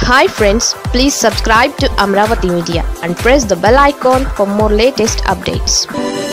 hi friends please subscribe to Amaravati media and press the bell icon for more latest updates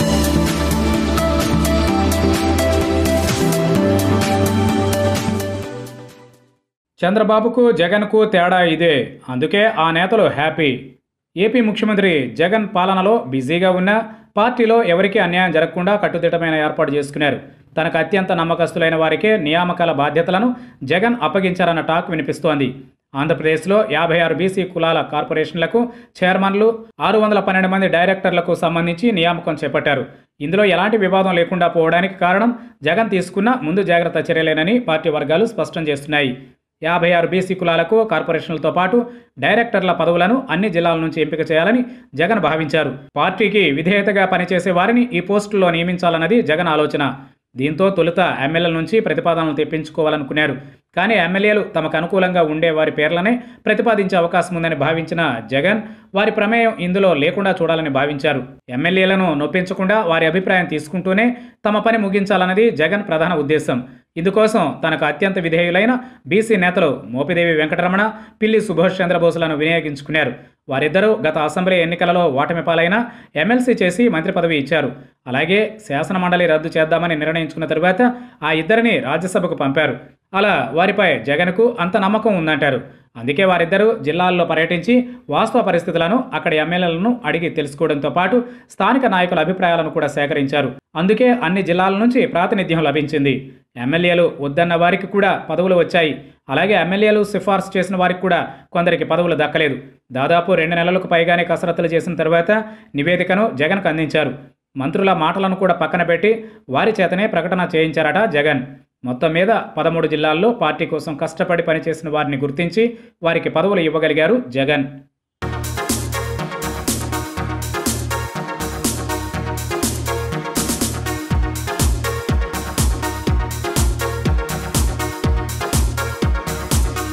చంద్రబాబుకు జగన్కు తేడా ఇదే అందుకే ఆ నేతలు హ్యాపీ ఏపీ ముఖ్యమంత్రి జగన్ పాలనలో బిజీగా ఉన్న పార్టీలో ఎవరికీ అన్యాయం జరగకుండా కట్టుదిట్టమైన ఏర్పాటు చేసుకున్నారు తనకు అత్యంత నమ్మకస్తులైన వారికే నియామకాల బాధ్యతలను జగన్ అప్పగించారన్న టాక్ వినిపిస్తోంది ఆంధ్రప్రదేశ్లో యాభై ఆరు బీసీ కులాల కార్పొరేషన్లకు చైర్మన్లు ఆరు వందల పన్నెండు మంది డైరెక్టర్లకు సంబంధించి నియామకం చేపట్టారు ఇందులో ఎలాంటి వివాదం లేకుండా పోవడానికి కారణం జగన్ తీసుకున్న ముందు జాగ్రత్త చర్యలేనని పార్టీ వర్గాలు స్పష్టం చేస్తున్నాయి యాభై ఆరు బీసీ కులాలకు కార్పొరేషన్లతో పాటు డైరెక్టర్ల పదవులను అన్ని జిల్లాల నుంచి ఎంపిక చేయాలని జగన్ భావించారు పార్టీకి విధేయతగా పనిచేసే వారిని ఈ పోస్టుల్లో నియమించాలన్నది జగన్ ఆలోచన దీంతో తొలుత ఎమ్మెల్యేల నుంచి ప్రతిపాదనలు తెప్పించుకోవాలనుకున్నారు కానీ ఎమ్మెల్యేలు తమకు అనుకూలంగా ఉండే వారి పేర్లనే ప్రతిపాదించే అవకాశం ఉందని భావించిన జగన్ వారి ప్రమేయం ఇందులో లేకుండా చూడాలని భావించారు ఎమ్మెల్యేలను నొప్పించకుండా వారి అభిప్రాయం తీసుకుంటూనే తమ పని ముగించాలన్నది జగన్ ప్రధాన ఉద్దేశం ఇందుకోసం తనకు అత్యంత విధేయులైన బీసీ నేతలు మోపిదేవి వెంకటరమణ పిల్లి సుభాష్ చంద్రబోసులను వినియోగించుకున్నారు వారిద్దరూ గత అసెంబ్లీ ఎన్నికలలో ఓటమి పాలైన ఎమ్మెల్సీ చేసి మంత్రి పదవి ఇచ్చారు అలాగే శాసన మండలి రద్దు చేద్దామని నిర్ణయించుకున్న తరువాత ఆ ఇద్దరిని రాజ్యసభకు పంపారు అలా వారిపై జగన్కు అంత నమ్మకం ఉందంటారు అందుకే వారిద్దరూ జిల్లాల్లో పర్యటించి వాస్తవ పరిస్థితులను అక్కడి ఎమ్మెల్యేలను అడిగి తెలుసుకోవడంతో పాటు స్థానిక నాయకుల అభిప్రాయాలను కూడా సేకరించారు అందుకే అన్ని జిల్లాల నుంచి ప్రాతినిధ్యం లభించింది ఎమ్మెల్యేలు వద్దన్న వారికి కూడా పదవులు వచ్చాయి అలాగే ఎమ్మెల్యేలు సిఫార్సు చేసిన వారికి కూడా కొందరికి పదవులు దక్కలేదు దాదాపు రెండు నెలలకు పైగానే కసరత్తులు చేసిన తర్వాత నివేదికను జగన్కు అందించారు మంత్రుల మాటలను కూడా పక్కన పెట్టి వారి చేతనే ప్రకటన చేయించారట జగన్ మొత్తం మీద పదమూడు జిల్లాల్లో పార్టీ కోసం కష్టపడి పనిచేసిన వారిని గుర్తించి వారికి పదవులు ఇవ్వగలిగారు జగన్